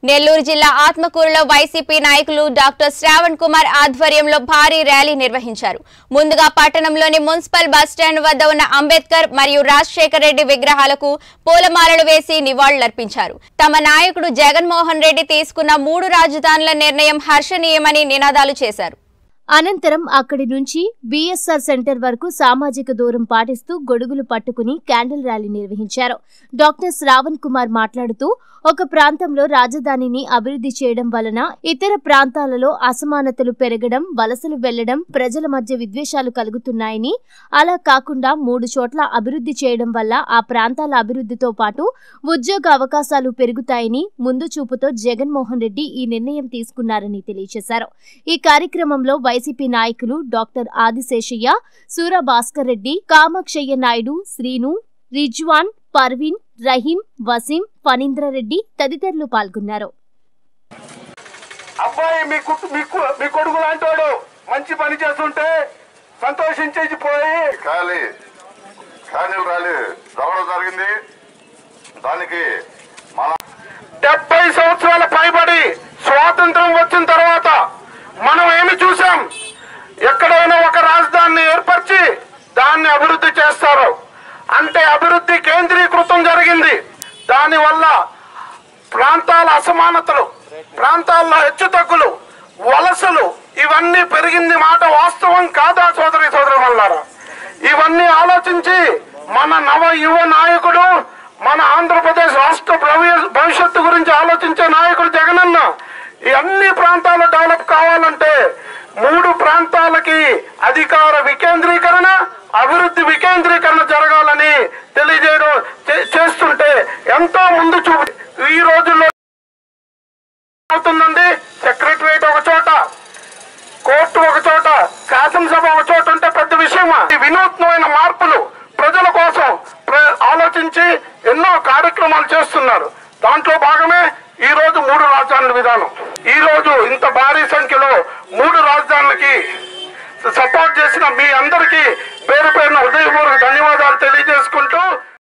నెల్లూరు జిల్లా ఆత్మకూరులో వైసీపీ నాయకులు డాక్టర్ శ్రావణ్ కుమార్ ఆధ్వర్యంలో భారీ ర్యాలీ నిర్వహించారు ముందుగా పట్టణంలోని మున్సిపల్ బస్టాండ్ వద్ద ఉన్న అంబేద్కర్ మరియు రాజశేఖర్ రెడ్డి విగ్రహాలకు పూలమాలలు వేసి నివాళులర్పించారు తమ నాయకుడు జగన్మోహన్ రెడ్డి తీసుకున్న మూడు రాజధానుల నిర్ణయం హర్షణీయమని నినాదాలు చేశారు అనంతరం అక్కడి నుంచి బీఎస్ఆర్ సెంటర్ వరకు సామాజిక దూరం పాటిస్తూ గొడుగులు పట్టుకుని క్యాండిల్ ర్యాలీ నిర్వహించారు డాక్టర్ శ్రావణ్ కుమార్ మాట్లాడుతూ ఒక ప్రాంతంలో రాజధానిని అభివృద్ధి చేయడం వలన ఇతర ప్రాంతాలలో అసమానతలు పెరగడం వలసలు వెళ్లడం ప్రజల మధ్య విద్వేషాలు కలుగుతున్నాయని అలా కాకుండా మూడు చోట్ల అభివృద్ధి చేయడం వల్ల ఆ ప్రాంతాల అభివృద్ధితో పాటు ఉద్యోగ అవకాశాలు పెరుగుతాయని ముందు చూపుతో జగన్మోహన్ రెడ్డి ఈ నిర్ణయం తీసుకున్నారని తెలియజేశారు ఈ కార్యక్రమంలో వైసీపీ నాయకులు డాక్టర్ ఆదిశేషయ్య సూర భాస్కర్ రెడ్డి కామాక్షయ్య నాయుడు శ్రీను రిజ్వాన్ పర్వీన్ రహీం వసీం ఫణీంద్రరెడ్డి తదితరులు పాల్గొన్నారు అబ్బాయి మీ కుట్టు మీ కు- మీ కొడుకు లాంటోడు మంచి పని చేస్తుంటే సంతోషించేసి పోయి ఖాళీ ఖాళీ ర్యాలీ జరగడం జరిగింది దానికి మన డెబ్బై సంవత్సరాల పైబడి స్వాతంత్రం వచ్చిన తర్వాత మనం ఏమి చూసాం ఎక్కడైనా ఒక రాజధానిని ఏర్పరిచి దాన్ని అభివృద్ధి చేస్తారు అంటే అభివృద్ధి కేంద్రీకృతం జరిగింది దానివల్ల ప్రాంతాల అసమానతలు ప్రాంతాల్లో హెచ్చుతగ్గులు వలసలు ఇవన్నీ పెరిగింది మాట వాస్తవం కాదా సోదరి సోదరు వల్లారా ఇవన్నీ ఆలోచించి మన నవ యువ నాయకుడు మన ఆంధ్రప్రదేశ్ రాష్ట్ర భవి- భవిష్యత్తు గురించి ఆలోచించే నాయకుడు జగనన్న ఈ అన్ని ప్రాంతాలు డెవలప్ కావాలంటే మూడు ప్రాంతాలకి అధికార వికేంద్రీకరణ అభివృద్ధి వికేంద్రీకరణ జరగాలని తెలియజేయడం చే- చేస్తుంటే ఎంతో ముందు చూపు ఈ రోజుల్లో అవుతుందండి సెక్రటరియట్ ఒక చోట కోర్టు ఒక చోట శాసనసభ ఒక చోట ఉంటే పెద్ద విషయమా ఈ వినూత్నమైన మార్పులు ప్రజల కోసం ప్ర- ఆలోచించి ఎన్నో కార్యక్రమాలు చేస్తున్నారు దాంట్లో భాగమే ఈ రోజు మూడు రాజధానుల విధానం ఈ రోజు ఇంత భారీ సంఖ్యలో మూడు రాజధానులకి సపోర్ట్ చేసిన మీ అందరికీ పేరు పేరున హృదయపూర్వక ధన్యవాదాలు తెలియజేసుకుంటూ